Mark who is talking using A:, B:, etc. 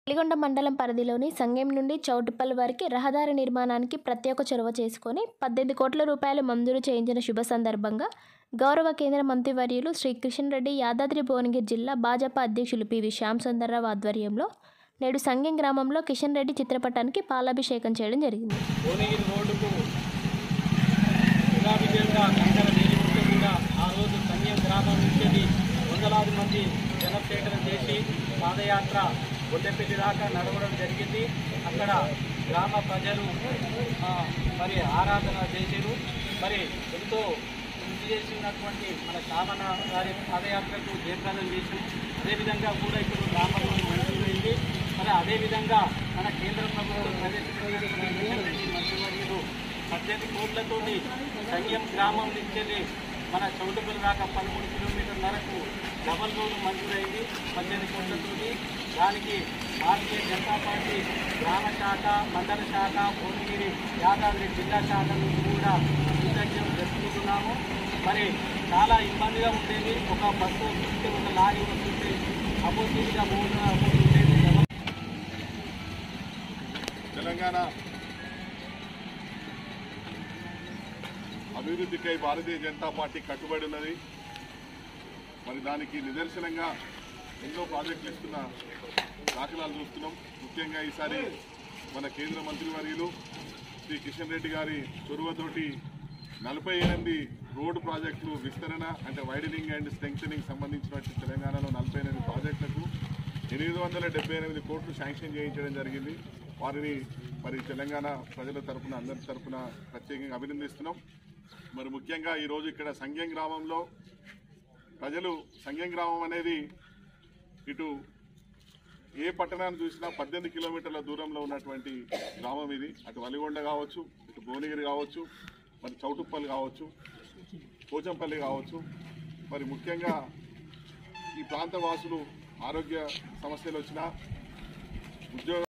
A: వెలిగొండ మండలం పరిధిలోని సంగెం నుండి చౌటుప్పల్ వరకు రహదారి నిర్మాణానికి ప్రత్యేక చొరవ చేసుకొని పద్దెనిమిది కోట్ల రూపాయలు మంజూరు చేయించిన శుభ సందర్భంగా గౌరవ కేంద్ర మంత్రివర్యులు శ్రీ కిషన్ రెడ్డి యాదాద్రి భువనగిరి జిల్లా భాజపా అధ్యక్షులు పివి శ్యామ్ సుందర్రావు ఆధ్వర్యంలో నేడు సంగెం గ్రామంలో కిషన్ రెడ్డి చిత్రపటానికి పాలాభిషేకం చేయడం జరిగింది
B: భువనగిరి రోడ్డుకు గులాబీ జెండా కంకర వేలిముంటే కూడా ఆ రోజు సన్యం గ్రామం నుంచి వందలాది మంది జనసేకరణ చేసి పాదయాత్ర గొడ్డెపల్లి దాకా నడవడం జరిగింది అక్కడ గ్రామ ప్రజలు ఆ, మరి ఆరాధన చేశారు మరి ఎంతో కృషి చేసి ఉన్నటువంటి మన శామన గారి పాదయాత్రకు జయప్రదం చేసి అదేవిధంగా కూడా ఇప్పుడు గ్రామంలో మంజూరైంది మరి అదేవిధంగా మన కేంద్ర ప్రభుత్వం ప్రవేశపెట్టినటువంటి మంత్రివర్యులు పద్దెనిమిది కోట్లతోటి సంయం గ్రామం నుంచి మన చౌటుపల్లి దాకా పదమూడు కిలోమీటర్లకు డబల్ రోడ్డు మంజూరైంది పద్దెనిమిది కోట్లతోటి దానికి భారతీయ జనతా పార్టీ గ్రామ శాఖ మండల శాఖ భువనగిరి యాదాద్రి జిల్లా శాఖ నుంచి కూడా కృతజ్ఞతలు తెలుపుకుంటున్నాము మరి చాలా ఇబ్బందిగా ఉండేది ఒక బస్సు వస్తుంటే ఒక లారీ వస్తుంటే అపోజిట్గా పోతుంటే
C: తెలంగాణ అభివృద్ధికై భారతీయ జనతా పార్టీ కట్టుబడి ఉన్నది మరి దానికి నిదర్శనంగా ఎన్నో ప్రాజెక్టులు ఇస్తున్న దాఖలాలు చూస్తున్నాం ముఖ్యంగా ఈసారి మన కేంద్ర మంత్రివర్యులు శ్రీ కిషన్ రెడ్డి గారి చొరవతోటి నలభై ఎనిమిది రోడ్డు ప్రాజెక్టులు విస్తరణ అంటే వైడనింగ్ అండ్ స్ట్రెంగ్థనింగ్ సంబంధించినటువంటి తెలంగాణలో నలభై ఎనిమిది ప్రాజెక్టులకు ఎనిమిది వందల డెబ్బై ఎనిమిది కోట్లు శాంక్షన్ చేయించడం జరిగింది వారిని మరి తెలంగాణ ప్రజల తరపున అందరి తరపున ప్రత్యేకంగా అభినందిస్తున్నాం మరి ముఖ్యంగా ఈరోజు ఇక్కడ సంఘం గ్రామంలో ప్రజలు సంఘం గ్రామం అనేది ఇటు ఏ పట్టణాన్ని చూసినా పద్దెనిమిది కిలోమీటర్ల దూరంలో ఉన్నటువంటి గ్రామం ఇది అటు వలిగొండ కావచ్చు ఇటు భువనగిరి కావచ్చు మరి చౌటుప్పల్ కావచ్చు పోచంపల్లి కావచ్చు మరి ముఖ్యంగా ఈ ప్రాంత వాసులు ఆరోగ్య సమస్యలు వచ్చినా ఉద్యోగ